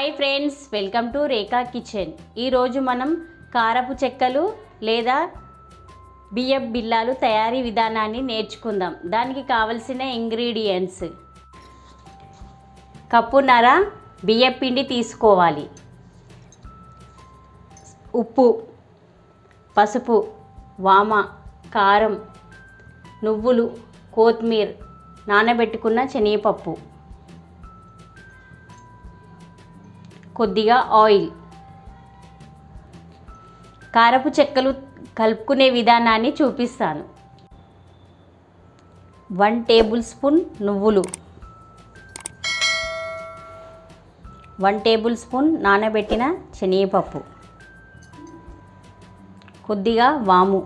hi friends welcome to Rekha kitchen ఈరోజు మనం కారపు చెక్కలు లేదా బియ్యం బిల్లాలు తయారీ విధానాన్ని నేర్చుకుందాం దానికి కావలసిన ఇంగ్రీడియంట్స్ కప్పున్నర బియ్యం పిండి తీసుకోవాలి ఉప్పు పసుపు వామ కారం నువ్వులు కొత్తిమీర నానబెట్టుకున్న శనగపప్పు కొద్దిగా ఆయిల్ కారపు చెక్కలు కలుపుకునే విధానాన్ని చూపిస్తాను వన్ టేబుల్ స్పూన్ నువ్వులు వన్ టేబుల్ స్పూన్ నానబెట్టిన శనగపప్పు కొద్దిగా వాము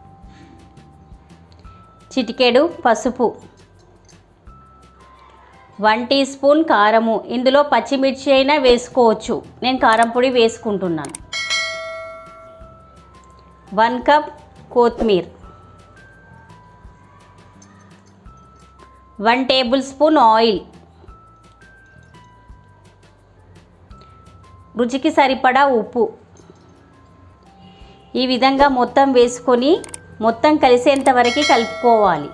చిటికెడు పసుపు వన్ టీ స్పూన్ కారము ఇందులో పచ్చిమిర్చి అయినా వేసుకోవచ్చు నేను కారం పొడి వేసుకుంటున్నాను వన్ కప్ కొత్తిమీర వన్ టేబుల్ స్పూన్ ఆయిల్ రుచికి సరిపడా ఉప్పు ఈ విధంగా మొత్తం వేసుకొని మొత్తం కలిసేంత వరకు కలుపుకోవాలి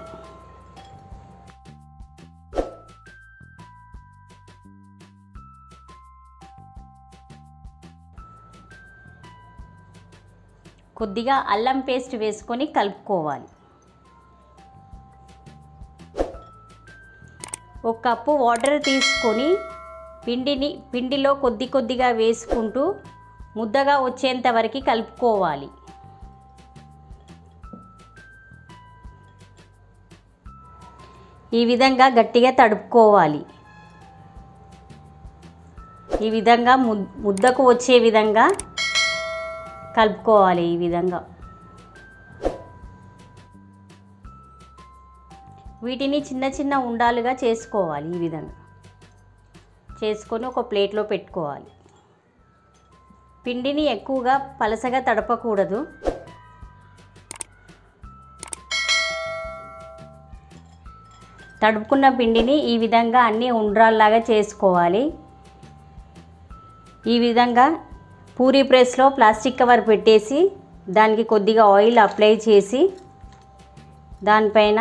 కొద్దిగా అల్లం పేస్ట్ వేసుకొని కలుపుకోవాలి ఒక కప్పు వాటర్ తీసుకొని పిండిని పిండిలో కొద్ది కొద్దిగా వేసుకుంటూ ముద్దగా వచ్చేంత వరకు కలుపుకోవాలి ఈ విధంగా గట్టిగా తడుపుకోవాలి ఈ విధంగా ముద్ ముద్దకు వచ్చే విధంగా కలుపుకోవాలి ఈ విధంగా వీటిని చిన్న చిన్న ఉండాలుగా చేసుకోవాలి ఈ విధంగా చేసుకొని ఒక ప్లేట్లో పెట్టుకోవాలి పిండిని ఎక్కువగా పలసగా తడపకూడదు తడుపుకున్న పిండిని ఈ విధంగా అన్ని ఉండ్రాల్లాగా చేసుకోవాలి ఈ విధంగా పూరీ ప్రెస్లో ప్లాస్టిక్ కవర్ పెట్టేసి దానికి కొద్దిగా ఆయిల్ అప్లై చేసి దానిపైన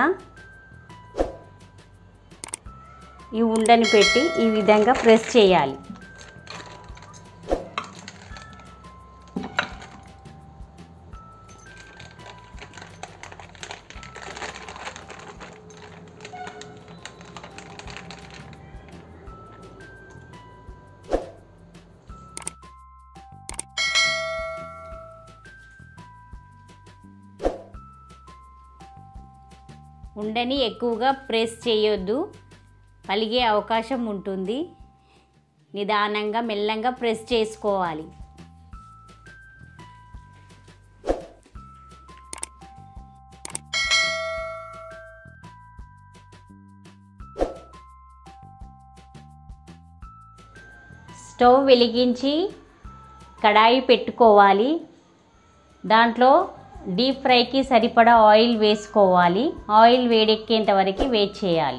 ఈ ఉండని పెట్టి ఈ విధంగా ప్రెస్ చేయాలి ఉండని ఎక్కువగా ప్రెస్ చేయొద్దు పలిగే అవకాశం ఉంటుంది నిదానంగా మెల్లంగా ప్రెస్ చేసుకోవాలి స్టవ్ వెలిగించి కడాయి పెట్టుకోవాలి దాంట్లో డీప్ ఫ్రైకి సరిపడా ఆయిల్ వేసుకోవాలి ఆయిల్ వేడెక్కేంత వరకు వేట్ చేయాలి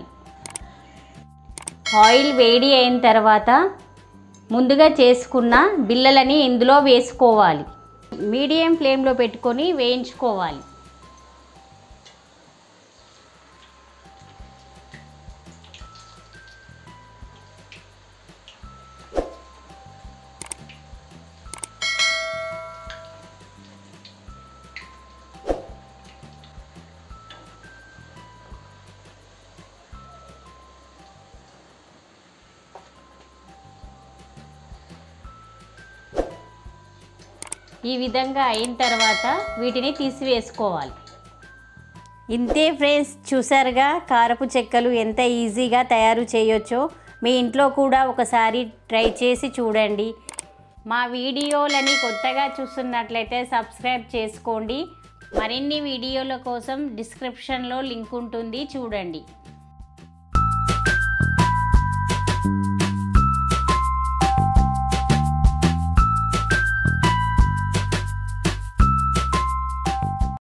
ఆయిల్ వేడి అయిన తర్వాత ముందుగా చేసుకున్న బిల్లలని ఇందులో వేసుకోవాలి మీడియం ఫ్లేమ్లో పెట్టుకొని వేయించుకోవాలి ఈ విధంగా అయిన తర్వాత వీటిని తీసివేసుకోవాలి ఇంతే ఫ్రెండ్స్ చూసారుగా కారపు చెక్కలు ఎంత ఈజీగా తయారు చేయొచ్చో మీ ఇంట్లో కూడా ఒకసారి ట్రై చేసి చూడండి మా వీడియోలని కొత్తగా చూస్తున్నట్లయితే సబ్స్క్రైబ్ చేసుకోండి మరిన్ని వీడియోల కోసం డిస్క్రిప్షన్లో లింక్ ఉంటుంది చూడండి